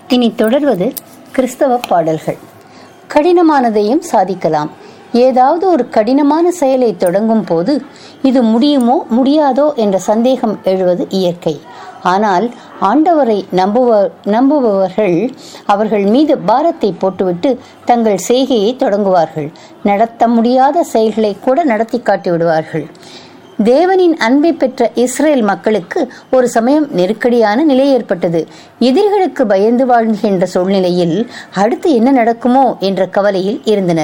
இனி தொடர்வது கிறிஸ்தவ பாடல்கள் கடினமானதையும் சாதிக்கலாம் ஏதாவது ஒரு கடினமான செயலை தொடங்கும் போது இது முடியுமோ முடியாதோ என்ற சந்தேகம் எழுவது இயற்கை ஆனால் ஆண்டவரை நம்புவ நம்புபவர்கள் அவர்கள் மீது பாரத்தை போட்டுவிட்டு தங்கள் செய்கையை தொடங்குவார்கள் நடத்த முடியாத செயல்களை கூட நடத்தி காட்டி விடுவார்கள் தேவனின் அன்பை பெற்ற இஸ்ரேல் மக்களுக்கு ஒரு சமயம் நெருக்கடியான நிலை ஏற்பட்டது எதிரிகளுக்கு பயந்து வாழ்கின்ற சூழ்நிலையில் அடுத்து என்ன நடக்குமோ என்ற கவலையில் இருந்தனர்